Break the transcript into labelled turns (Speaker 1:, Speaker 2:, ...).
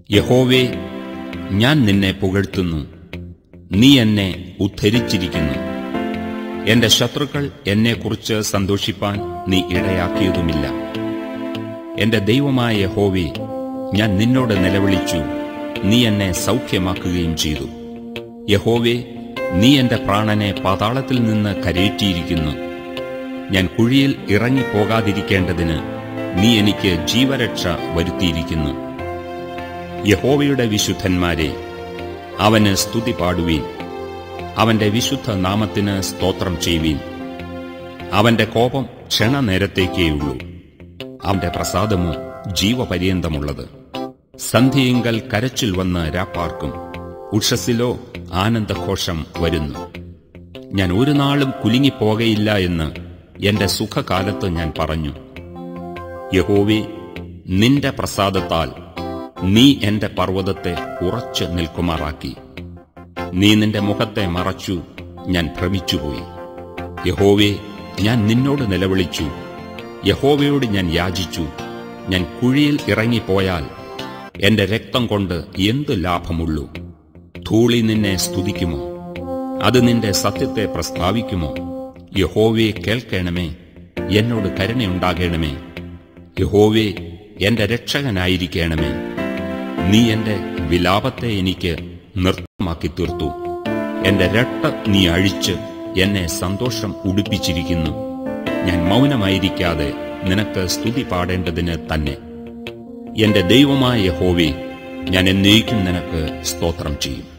Speaker 1: യഹോവേ ഞാൻ നിന്നെ പുകഴ്ത്തുന്നു നീ എന്നെ ഉദ്ധരിച്ചിരിക്കുന്നു എന്റെ ശത്രുക്കൾ എന്നെക്കുറിച്ച് സന്തോഷിപ്പാൻ നീ ഇടയാക്കിയതുമില്ല എന്റെ ദൈവമായ യഹോവേ ഞാൻ നിന്നോട് നിലവിളിച്ചു നീ എന്നെ സൗഖ്യമാക്കുകയും ചെയ്തു യഹോവേ നീ എന്റെ പ്രാണനെ പാതാളത്തിൽ നിന്ന് കരയേറ്റിയിരിക്കുന്നു ഞാൻ കുഴിയിൽ ഇറങ്ങിപ്പോകാതിരിക്കേണ്ടതിന് നീ എനിക്ക് ജീവരക്ഷ വരുത്തിയിരിക്കുന്നു യഹോവയുടെ വിശുദ്ധന്മാരെ അവന് സ്തുതി പാടുവീൻ അവന്റെ വിശുദ്ധ നാമത്തിന് സ്തോത്രം ചെയ്യുവീൻ അവന്റെ കോപം ക്ഷണനേരത്തേക്കേയുള്ളൂ അവന്റെ പ്രസാദമോ ജീവപര്യന്തമുള്ളത് സന്ധ്യയിങ്കൽ കരച്ചിൽ വന്ന് രാപ്പാർക്കും ഉഷസ്സിലോ ആനന്ദഘോഷം വരുന്നു ഞാൻ ഒരു നാളും കുലുങ്ങിപ്പോകയില്ല എന്ന് എന്റെ സുഖകാലത്ത് ഞാൻ പറഞ്ഞു യഹോവേ നിന്റെ പ്രസാദത്താൽ നീ എന്റെ പർവ്വതത്തെ ഉറച്ചു നിൽക്കുമാറാക്കി നീ നിന്റെ മുഖത്തെ മറച്ചു ഞാൻ ഭ്രമിച്ചുപോയി യഹോവേ ഞാൻ നിന്നോട് നിലവിളിച്ചു യഹോവയോട് ഞാൻ യാചിച്ചു ഞാൻ കുഴിയിൽ ഇറങ്ങിപ്പോയാൽ എന്റെ രക്തം കൊണ്ട് എന്തു ലാഭമുള്ളൂ ധൂളി നിന്നെ സ്തുതിക്കുമോ അത് നിന്റെ സത്യത്തെ പ്രസ്താവിക്കുമോ യഹോവേ കേൾക്കണമേ എന്നോട് കരുണയുണ്ടാകണമേ യഹോവേ എന്റെ രക്ഷകനായിരിക്കണമേ നീ എന്റെ വിലാപത്തെ എനിക്ക് നൃത്തമാക്കി തീർത്തു എന്റെ രട്ട നീ അഴിച്ച് എന്നെ സന്തോഷം ഉടുപ്പിച്ചിരിക്കുന്നു ഞാൻ മൗനമായിരിക്കാതെ നിനക്ക് സ്തുതി പാടേണ്ടതിന് തന്നെ എന്റെ ദൈവമായ യഹോവേ ഞാൻ എന്നേക്കും നിനക്ക് സ്തോത്രം ചെയ്യും